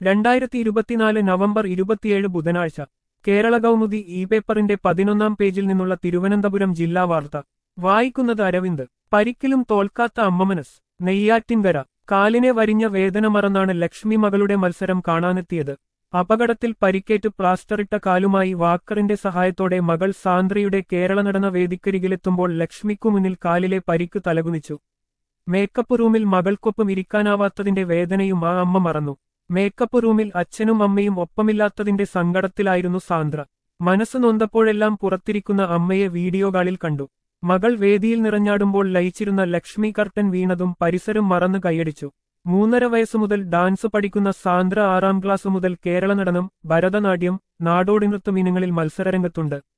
രണ്ടായിരത്തി ഇരുപത്തിനാല് നവംബർ ഇരുപത്തിയേഴ് ബുധനാഴ്ച കേരള കൗമുദി ഇ പേപ്പറിന്റെ പതിനൊന്നാം പേജിൽ നിന്നുള്ള തിരുവനന്തപുരം ജില്ലാ വാർത്ത വായിക്കുന്നത് അരവിന്ദ് പരിക്കിലും തോൽക്കാത്ത അമ്മമനസ് നെയ്യാറ്റിൻകര കാലിനെ വരിഞ്ഞ വേദന മറന്നാണ് ലക്ഷ്മി മകളുടെ മത്സരം കാണാനെത്തിയത് അപകടത്തിൽ പരിക്കേറ്റ് പ്ലാസ്റ്ററിട്ട കാലുമായി വാക്കറിന്റെ സഹായത്തോടെ മകൾ സാന്ദ്രയുടെ കേരള നടന വേദിക്കരികിലെത്തുമ്പോൾ ലക്ഷ്മിക്കു മുന്നിൽ കാലിലെ പരിക്ക് തലകുനിച്ചു മേക്കപ്പ് റൂമിൽ മകൾക്കൊപ്പം ഇരിക്കാനാവാത്തതിന്റെ വേദനയും ആ അമ്മ മറന്നു മേക്കപ്പ് റൂമിൽ അച്ഛനും അമ്മയും ഒപ്പമില്ലാത്തതിന്റെ സങ്കടത്തിലായിരുന്നു സാന്ദ്ര മനസ്സ് നൊന്തപ്പോഴെല്ലാം പുറത്തിരിക്കുന്ന അമ്മയെ വീഡിയോകളിൽ കണ്ടു മകൾ വേദിയിൽ നിറഞ്ഞാടുമ്പോൾ ലയിച്ചിരുന്ന ലക്ഷ്മി കർട്ടൻ വീണതും പരിസരം മറന്നു കൈയടിച്ചു മൂന്നര വയസ്സു മുതൽ ഡാൻസ് പഠിക്കുന്ന സാന്ദ്ര ആറാം ക്ലാസ് മുതൽ കേരള നടനം ഭരതനാട്യം നാടോടി നൃത്തം ഇനങ്ങളിൽ മത്സരരംഗത്തുണ്ട്